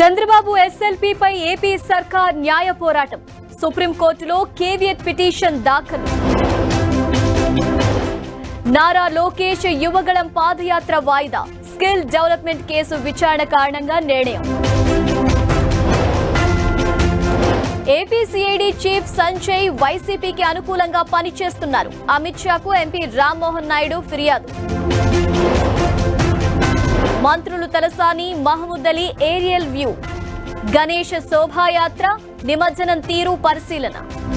Chandrababu ఎస్ఎల్పీపై AP సర్కార్ న్యాయ పోరాటం సుప్రీంకోర్టులో కేవియట్ పిటిషన్ దాఖలు నారా లోకేష్ యువగళం పాదయాత్ర వాయిదా స్కిల్ డెవలప్మెంట్ కేసు విచారణ కారణంగా నిర్ణయం ఏపీ సిఐడి చీఫ్ సంజయ్ వైసీపీకి అనుకూలంగా పనిచేస్తున్నారు అమిత్ షాకు ఎంపీ రామ్మోహన్ నాయుడు ఫిర్యాదు మంత్రులు తలసాని మహమూద్ అలీ ఏరియల్ వ్యూ గణేష్ శోభాయాత్ర నిమజ్జనం తీరు పరిశీలన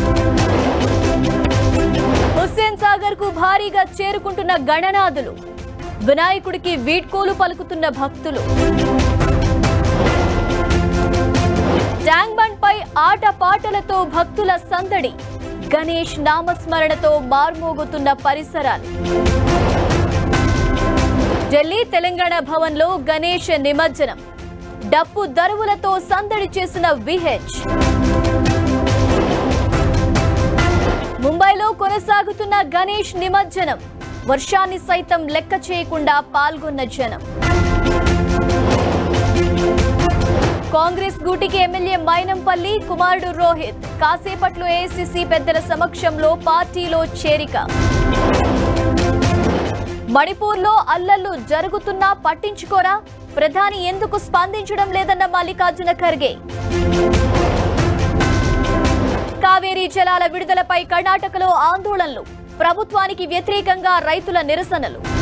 హుస్సేన్ సాగర్ కు భారీగా చేరుకుంటున్న గణనాథులు వినాయకుడికి వీడ్కోలు పలుకుతున్న భక్తులు ట్యాంక్ బండ్ పై ఆట పాటలతో భక్తుల సందడి గణేష్ నామస్మరణతో మార్మోగుతున్న పరిసరాలు ఢిల్లీ తెలంగాణ భవన్లో గణేష్ నిమజ్జనం డప్పు దరువులతో సందడి చేసిన విహెచ్ ముంబైలో కొనసాగుతున్న గణేష్ నిమజ్జనం వర్షాన్ని సైతం లెక్క చేయకుండా పాల్గొన్న జనం కాంగ్రెస్ గూటికి ఎమ్మెల్యే మైనంపల్లి కుమారుడు రోహిత్ కాసేపట్లో ఏఐసిసి పెద్దల సమక్షంలో పార్టీలో చేరిక మణిపూర్లో అల్లర్లు జరుగుతున్నా పట్టించుకోరా ప్రధాని ఎందుకు స్పందించడం లేదన్న మల్లికార్జున ఖర్గే కావేరీ జలాల విడుదలపై కర్ణాటకలో ఆందోళనలు ప్రభుత్వానికి వ్యతిరేకంగా రైతుల నిరసనలు